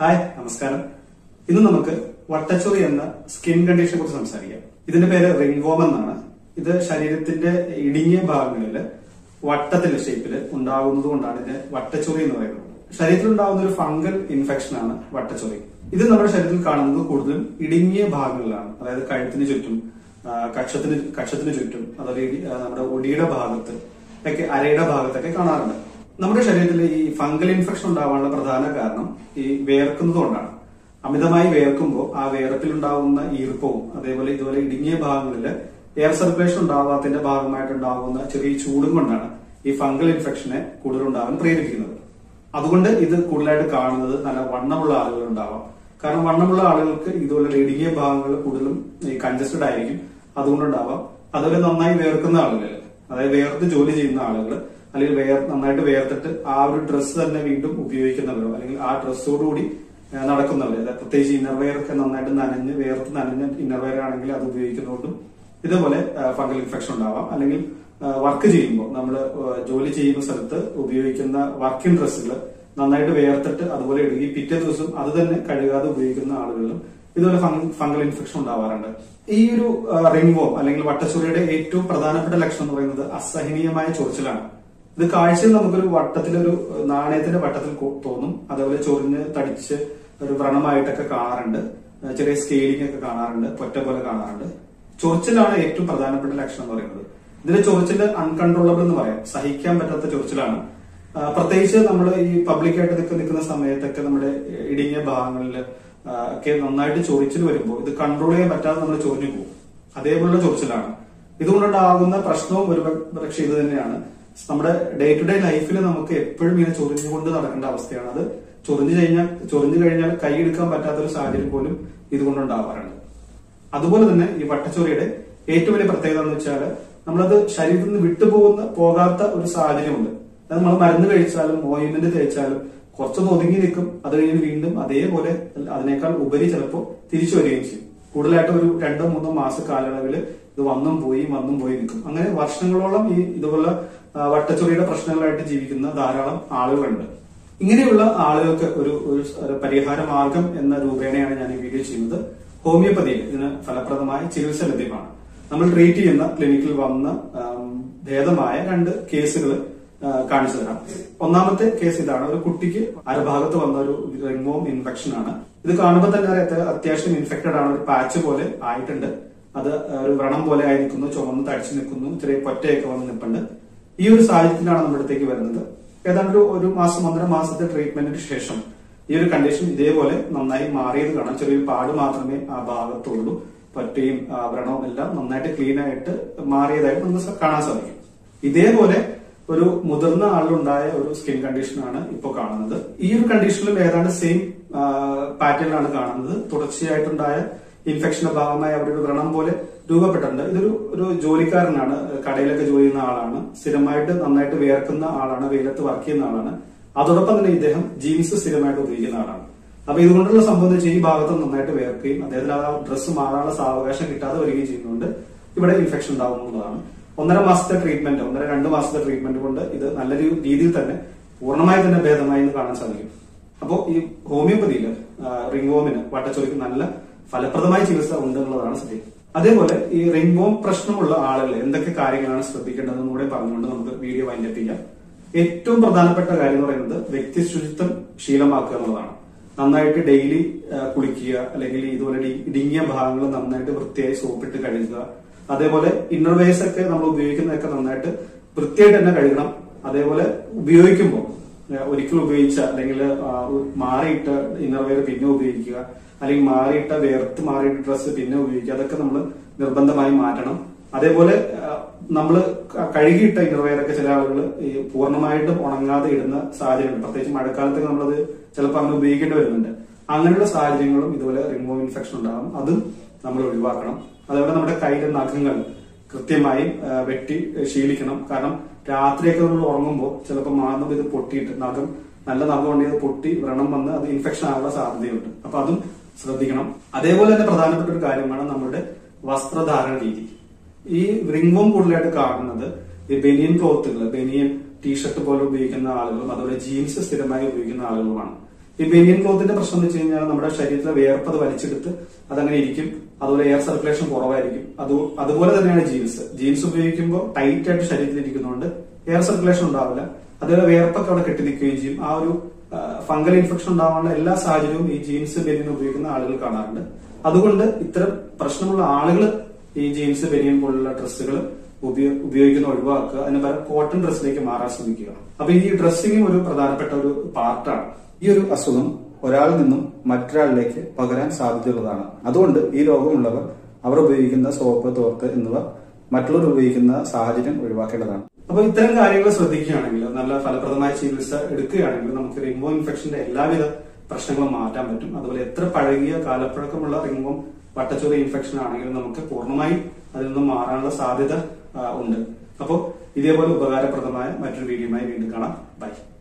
hi നമസ്കാരം ഇന്ന് നമുക്ക് വട്ടച്ചൊറി എന്ന സ്കിൻ കണ്ടീഷനെ കുറിച്ച് സംസാരിക്കാം ഇതിന്റെ പേര് റിംഗ്വോം എന്നാണ് ഇത് ശരീരത്തിന്റെ ഇടുങ്ങിയ ഭാഗങ്ങളിൽ വട്ടത്തിന്റെ ഷേപ്പിൽ ഉണ്ടാകുന്നത് കൊണ്ടാണ് ഇതിന് വട്ടച്ചൊറി എന്ന് പറയുന്നത് ശരീരത്തിൽ ഉണ്ടാകുന്ന ഒരു ഫംഗൽ ഇൻഫെക്ഷൻ ആണ് വട്ടച്ചൊറി ഇത് നമ്മുടെ ശരീരത്തിൽ കാണുന്നത് കൂടുതലും ഇടുങ്ങിയ ഭാഗങ്ങളിലാണ് അതായത് കഴുത്തിന് ചുറ്റും ആ, കക്ഷത്തിന് കക്ഷത്തിന് ചുറ്റും അതുപോലെ ഇടി- ആ, നമ്മുടെ ഒടിയുടെ ഭാഗത്ത് ഒക്കെ അരയുടെ ഭാഗത്തൊക്കെ കാണാറുണ്ട് നമ്മുടെ ശരീരത്തിൽ ഈ ഫംഗൽ ഇൻഫെക്ഷൻ ഉണ്ടാവാനുള്ള പ്രധാന കാരണം ഈ വേർക്കുന്നത് കൊണ്ടാണ് അമിതമായി വേർക്കുമ്പോൾ ആ വേർപ്പിൽ ഉണ്ടാകുന്ന ഈർപ്പവും അതേപോലെ ഇതുപോലെ ഇടുങ്ങിയ ഭാഗങ്ങളിൽ എയർ സർക്കുലേഷൻ ഉണ്ടാവാത്തതിന്റെ ഭാഗമായിട്ട് ഉണ്ടാകുന്ന ചെറിയ ചൂടും കൊണ്ടാണ് ഈ ഫംഗൽ ഇൻഫെക്ഷനെ കൂടുതൽ ഉണ്ടാവാൻ പ്രേരിപ്പിക്കുന്നത് അതുകൊണ്ട് ഇത് കൂടുതലായിട്ട് കാണുന്നത് നല്ല വണ്ണമുള്ള ആളുകൾ ഉണ്ടാവാം കാരണം വണ്ണമുള്ള ആളുകൾക്ക് ഇതുപോലെ ഇടുങ്ങിയ ഭാഗങ്ങൾ കൂടുതലും ഈ കൺജസ്റ്റഡ് ആയിരിക്കും അതുകൊണ്ടുണ്ടാവാം അതുപോലെ നന്നായി വേർക്കുന്ന ആളുകൾ അതായത് വേർത്ത് ജോലി ചെയ്യുന്ന ആളുകൾ അല്ലെങ്കിൽ വേർ നന്നായിട്ട് വേർത്തിട്ട് ആ ഒരു ഡ്രസ്സ് തന്നെ വീണ്ടും ഉപയോഗിക്കുന്നവരോ അല്ലെങ്കിൽ ആ ഡ്രസ്സോടുകൂടി ഏഹ് നടക്കുന്നവര് അതായത് പ്രത്യേകിച്ച് ഇന്നർവെയർ ഒക്കെ നന്നായിട്ട് നനഞ്ഞ് വേർത്ത് നനഞ്ഞ ഇന്നർവെയർ ആണെങ്കിൽ അത് ഉപയോഗിക്കുന്നതുകൊണ്ടും ഇതുപോലെ ഫംഗൽ ഇൻഫെക്ഷൻ ഉണ്ടാവാം അല്ലെങ്കിൽ വർക്ക് ചെയ്യുമ്പോൾ നമ്മൾ ജോലി ചെയ്യുന്ന സ്ഥലത്ത് ഉപയോഗിക്കുന്ന വർക്കിംഗ് ഡ്രസ്സുകൾ നന്നായിട്ട് വേർത്തിട്ട് അതുപോലെ ഇടുകയും പിറ്റേ ദിവസം അത് തന്നെ കഴുകാതെ ഉപയോഗിക്കുന്ന ആളുകളിലും ഇതുപോലെ ഫംഗൽ ഇൻഫെക്ഷൻ ഉണ്ടാവാറുണ്ട് ഈ ഒരു റിംഗ്വോം അല്ലെങ്കിൽ വട്ടച്ചൊറിയുടെ ഏറ്റവും പ്രധാനപ്പെട്ട ലക്ഷണം എന്ന് പറയുന്നത് അസഹനീയമായ ചൊറിച്ചിലാണ് ഇത് കാഴ്ചയിൽ നമുക്കൊരു വട്ടത്തിലൊരു നാണയത്തിന്റെ വട്ടത്തിൽ കൊ- തോന്നും അതേപോലെ ചൊറിഞ്ഞ് തടിച്ച് ഒരു വ്രണമായിട്ടൊക്കെ കാണാറുണ്ട് ഏഹ് ചെറിയ സ്കെയിലിംഗ് ഒക്കെ കാണാറുണ്ട് പൊറ്റ പോലെ കാണാറുണ്ട് ചൊറിച്ചിലാണ് ഏറ്റവും പ്രധാനപ്പെട്ട ലക്ഷണം എന്ന് പറയുന്നത് ഇതിന്റെ ചൊറിച്ചില് അൺകൺട്രോളബിൾ എന്ന് പറയാം സഹിക്കാൻ പറ്റാത്ത ചൊറിച്ചിലാണ് ആ, പ്രത്യേകിച്ച് നമ്മൾ ഈ പബ്ലിക്കായിട്ട് നിൽക്കുന്ന നിൽക്കുന്ന സമയത്തൊക്കെ നമ്മുടെ ഇടുങ്ങിയ ഭാഗങ്ങളിൽ ഒക്കെ നന്നായിട്ട് ചൊറിച്ചിൽ വരുമ്പോൾ ഇത് കൺട്രോൾ ചെയ്യാൻ പറ്റാതെ നമ്മൾ ചൊറിഞ്ഞു പോകും അതേപോലുള്ള ചൊറിച്ചിലാണ് ഇതുകൊണ്ടുണ്ടാകുന്ന പ്രശ്നവും ഒരു പക്ഷേ ഇത് തന്നെയാണ് നമ്മുടെ ഡേ ടു ഡേ ലൈഫിൽ നമുക്ക് എപ്പോഴും ഇങ്ങനെ ചൊറിഞ്ഞുകൊണ്ട് നടക്കേണ്ട അവസ്ഥയാണ് അത് ചൊറിഞ്ഞു കഴിഞ്ഞാൽ ചൊറിഞ്ഞു കഴിഞ്ഞാൽ കൈയെടുക്കാൻ പറ്റാത്ത ഒരു സാഹചര്യം പോലും ഇതുകൊണ്ടുണ്ടാവാറുണ്ട് അതുപോലെ തന്നെ ഈ വട്ടച്ചൊറിയുടെ ഏറ്റവും വലിയ പ്രത്യേകത എന്ന് വെച്ചാൽ നമ്മളത് ശരീരത്തിൽ നിന്ന് വിട്ടുപോകുന്ന പോകാത്ത ഒരു സാഹചര്യമുണ്ട് അത് നമ്മൾ മരുന്ന് കഴിച്ചാലും ഓയിന്മെന്റ് തേച്ചാലും കുറച്ചൊന്ന് ഒതുങ്ങി നിൽക്കും അത് കഴിഞ്ഞ് വീണ്ടും അതേപോലെ അതിനേക്കാൾ ഉപരി ചിലപ്പോൾ തിരിച്ചു വരികയും ചെയ്യും കൂടുതലായിട്ട് ഒരു രണ്ടോ മൂന്നോ മാസ കാലയളവിൽ ഇത് വന്നും പോയി വന്നും പോയി നിൽക്കും അങ്ങനെ വർഷങ്ങളോളം ഈ ഇതുപോലെ ആ, വട്ടച്ചൊറിയുടെ പ്രശ്നങ്ങളായിട്ട് ജീവിക്കുന്ന ധാരാളം ആളുകളുണ്ട് ഇങ്ങനെയുള്ള ആളുകൾക്ക് ഒരു ഒരു ഒരു പരിഹാര മാർഗം എന്ന രൂപേണയാണ് ഞാൻ ഈ വീഡിയോ ചെയ്യുന്നത് ഹോമിയോപ്പതിയിൽ ഇതിന് ഫലപ്രദമായ ചികിത്സ ലഭ്യമാണ് നമ്മൾ ട്രീറ്റ് ചെയ്യുന്ന ക്ലിനിക്കിൽ വന്ന ആം, ഭേദമായ രണ്ട് കേസുകൾ കാണിച്ചു തരാം ഒന്നാമത്തെ കേസ് ഇതാണ് ഒരു കുട്ടിക്ക് അരഭാഗത്ത് വന്ന ഒരു റിംഗ്വോം ഇൻഫെക്ഷൻ ആണ് ഇത് കാണുമ്പോൾ തന്നെ അറിയാത്ത അത്യാവശ്യം ഇൻഫെക്റ്റഡ് ആണ് ഒരു പാച്ച് പോലെ ആയിട്ടുണ്ട് അത് ഒരു വ്രണം പോലെ ആയി നിൽക്കുന്നു ചുമന്ന് തടിച്ചു നിൽക്കുന്നു ചെറിയ പൊറ്റയൊക്കെ വന്ന് നിൽപ്പുണ്ട് ഈ ഒരു സാഹചര്യത്തിലാണ് നമ്മുടെ അടുത്തേക്ക് വരുന്നത് ഏതാണ്ട് ഒരു ഒരു മാസം ഒന്നര മാസത്തെ ട്രീറ്റ്മെന്റിന് ശേഷം ഈ ഒരു കണ്ടീഷൻ ഇതേപോലെ നന്നായി മാറിയത് കാണാം ചെറിയൊരു പാട് മാത്രമേ ആ ഭാഗത്തുള്ളൂ പറ്റയും ആ, വ്രണവും എല്ലാം നന്നായിട്ട് ക്ലീൻ ആയിട്ട് മാറിയതായിട്ട് നമുക്ക് സ- കാണാൻ സാധിക്കും ഇതേപോലെ ഒരു മുതിർന്ന ആളിലുണ്ടായ ഒരു സ്കിൻ കണ്ടീഷനാണ് ഇപ്പോൾ കാണുന്നത് ഈ ഒരു കണ്ടീഷനിലും ഏതാണ്ട് സെയിം പാറ്റേണിലാണ് കാണുന്നത് തുടർച്ചയായിട്ടുണ്ടായ ഇൻഫെക്ഷന്റെ ഭാഗമായി അവിടെ ഒരു വ്രണം പോലെ രൂപപ്പെട്ടിട്ടുണ്ട് ഇതൊരു ഒരു ജോലിക്കാരനാണ് കടയിലൊക്കെ ജോലി ചെയ്യുന്ന ആളാണ് സ്ഥിരമായിട്ട് നന്നായിട്ട് വേർക്കുന്ന ആളാണ് വെയിലത്ത് വർക്ക് ചെയ്യുന്ന ആളാണ് അതോടൊപ്പം തന്നെ ഇദ്ദേഹം ജീൻസ് സ്ഥിരമായിട്ട് ഉപയോഗിക്കുന്ന ആളാണ് അപ്പൊ ഇതുകൊണ്ടുള്ള സംഭവം എന്ന് വെച്ചാൽ ഈ ഭാഗത്ത് നന്നായിട്ട് വേർക്കുകയും അദ്ദേഹത്തിന് ആ ഡ്രസ്സ് മാറാനുള്ള സാവകാശം കിട്ടാതെ വരികയും ചെയ്യുന്നുണ്ട് ഇവിടെ ഇൻഫെക്ഷൻ ഉണ്ടാവുന്നതാണ് ഒന്നര മാസത്തെ ട്രീറ്റ്മെന്റ് ഒന്നര രണ്ട് മാസത്തെ ട്രീറ്റ്മെന്റ് കൊണ്ട് ഇത് നല്ല രീ- രീതിയിൽ തന്നെ പൂർണ്ണമായി തന്നെ ഭേദമായി എന്ന് കാണാൻ സാധിക്കും അപ്പോൾ ഈ ഹോമിയോപ്പതിയിൽ റിംഗ്വോമിന് വട്ടച്ചൊറിക്ക് നല്ല ഫലപ്രദമായ ചികിത്സ ഉണ്ട് എന്നുള്ളതാണ് സത്യം അതേപോലെ ഈ റിംഗ്വോം പ്രശ്നമുള്ള ആളുകൾ എന്തൊക്കെ കാര്യങ്ങളാണ് ശ്രദ്ധിക്കേണ്ടതെന്നും കൂടെ പറഞ്ഞുകൊണ്ട് നമുക്ക് വീഡിയോ വൈൻഡപ്പ് ചെയ്യാം ഏറ്റവും പ്രധാനപ്പെട്ട കാര്യം എന്ന് പറയുന്നത് വ്യക്തി ശുചിത്വം ശീലമാക്കുക എന്നുള്ളതാണ് നന്നായിട്ട് ഡെയിലി കുളിക്കുക അല്ലെങ്കിൽ ഇതുപോലെ ഇടി- ഇടുങ്ങിയ ഭാഗങ്ങൾ നന്നായിട്ട് വൃത്തിയായി സോപ്പിട്ട് കഴുകുക അതേപോലെ ഇന്നർവേഴ്സ് ഒക്കെ നമ്മൾ ഉപയോഗിക്കുന്നതൊക്കെ നന്നായിട്ട് വൃത്തിയായിട്ട് തന്നെ കഴുകണം അതേപോലെ ഉപയോഗിക്കുമ്പോൾ ഏഹ് ഒരിക്കൽ ഉപയോഗിച്ച അല്ലെങ്കിൽ ആ, ഒരു മാറിയിട്ട ഇന്നർവെയർ പിന്നെ ഉപയോഗിക്കുക അല്ലെങ്കിൽ മാറിയിട്ട വേർത്ത് മാറിയിട്ട ഡ്രസ്സ് പിന്നെ ഉപയോഗിക്കുക അതൊക്കെ നമ്മൾ നിർബന്ധമായി മാറ്റണം അതേപോലെ നമ്മൾ കഴുകിയിട്ട ഇന്നർവെയർ ഒക്കെ ചില ആളുകൾ ഈ പൂർണ്ണമായിട്ടും ഉണങ്ങാതെ ഇടുന്ന സാഹചര്യമുണ്ട് പ്രത്യേകിച്ച് മഴക്കാലത്തൊക്കെ നമ്മളത് ചിലപ്പോൾ അങ്ങനെ ഉപയോഗിക്കേണ്ടി വരുന്നുണ്ട് അങ്ങനെയുള്ള സാഹചര്യങ്ങളും ഇതുപോലെ റിമൂവ് ഇൻഫെക്ഷൻ ഉണ്ടാകും അതും നമ്മൾ ഒഴിവാക്കണം അതേപോലെ നമ്മുടെ കയ്യിലെ നഖങ്ങൾ കൃത്യമായി ആ, വെട്ടി ശീലിക്കണം കാരണം രാത്രിയൊക്കെ നമ്മൾ ഉറങ്ങുമ്പോൾ ചിലപ്പോൾ മാറുമ്പോൾ ഇത് പൊട്ടിയിട്ട് നഖം നല്ല നഖം ഉണ്ടെങ്കിൽ ഇത് പൊട്ടി വ്രണം വന്ന് അത് ഇൻഫെക്ഷൻ ആകാനുള്ള സാധ്യതയുണ്ട് അപ്പൊ അതും ശ്രദ്ധിക്കണം അതേപോലെ തന്നെ പ്രധാനപ്പെട്ട ഒരു കാര്യമാണ് നമ്മുടെ വസ്ത്രധാരണ രീതി ഈ റിംഗും കൂടുതലായിട്ട് കാണുന്നത് ഈ ബനിയൻ ക്ലോത്തുകൾ ബനിയൻ ടീഷർട്ട് പോലെ ഉപയോഗിക്കുന്ന ആളുകളും അതുപോലെ ജീൻസ് സ്ഥിരമായി ഉപയോഗിക്കുന്ന ആളുകളുമാണ് ഈ ബെനിയൻ ക്ലോത്തിന്റെ പ്രശ്നം എന്ന് വെച്ച് കഴിഞ്ഞാൽ നമ്മുടെ ശരീരത്തിലെ വിയർപ്പ് അത് വലിച്ചെടുത്ത് അതങ്ങനെ ഇരിക്കും അതുപോലെ എയർ സർക്കുലേഷൻ കുറവായിരിക്കും അത് അതുപോലെ തന്നെയാണ് ജീൻസ് ജീൻസ് ഉപയോഗിക്കുമ്പോൾ ടൈറ്റ് ആയിട്ട് ശരീരത്തിൽ ഇരിക്കുന്നതുകൊണ്ട് എയർ സർക്കുലേഷൻ ഉണ്ടാവില്ല അതുപോലെ വിയർപ്പൊക്കെ അവിടെ കെട്ടി നിൽക്കുകയും ചെയ്യും ആ ഒരു ഫംഗൽ ഇൻഫെക്ഷൻ ഉണ്ടാവാനുള്ള എല്ലാ സാഹചര്യവും ഈ ജീൻസ് ബനിയൻ ഉപയോഗിക്കുന്ന ആളുകൾ കാണാറുണ്ട് അതുകൊണ്ട് ഇത്തരം പ്രശ്നമുള്ള ആളുകൾ ഈ ജീൻസ് ബനിയൻ പോലുള്ള ഡ്രസ്സുകൾ ഉപയോഗിക്കുന്ന ഒഴിവാക്കുക അതിന് പകരം കോട്ടൺ ഡ്രസ്സിലേക്ക് മാറാൻ ശ്രമിക്കുക അപ്പൊ ഈ ഡ്രസ്സിംഗും ഒരു പ്രധാനപ്പെട്ട ഒരു പാർട്ടാണ് ഈ ഒരു അസുഖം ഒരാളിൽ നിന്നും മറ്റൊരാളിലേക്ക് പകരാൻ സാധ്യതയുള്ളതാണ് അതുകൊണ്ട് ഈ രോഗമുള്ളവർ അവർ ഉപയോഗിക്കുന്ന സോപ്പ് തോർത്ത് എന്നിവ മറ്റുള്ളവർ ഉപയോഗിക്കുന്ന സാഹചര്യം ഒഴിവാക്കേണ്ടതാണ് അപ്പൊ ഇത്തരം കാര്യങ്ങൾ ശ്രദ്ധിക്കുകയാണെങ്കിൽ നല്ല ഫലപ്രദമായ ചികിത്സ എടുക്കുകയാണെങ്കിൽ നമുക്ക് റിംഗോ ഇൻഫെക്ഷന്റെ എല്ലാവിധ പ്രശ്നങ്ങളും മാറ്റാൻ പറ്റും അതുപോലെ എത്ര പഴകിയ കാലപ്പഴക്കമുള്ള റിംഗോം വട്ടച്ചോറി ഇൻഫെക്ഷൻ ആണെങ്കിലും നമുക്ക് പൂർണ്ണമായി അതിൽ നിന്നും മാറാനുള്ള സാധ്യത ഉണ്ട് അപ്പോൾ ഇതേപോലെ ഉപകാരപ്രദമായ മറ്റൊരു വീഡിയോയുമായി വീണ്ടും കാണാം ബൈ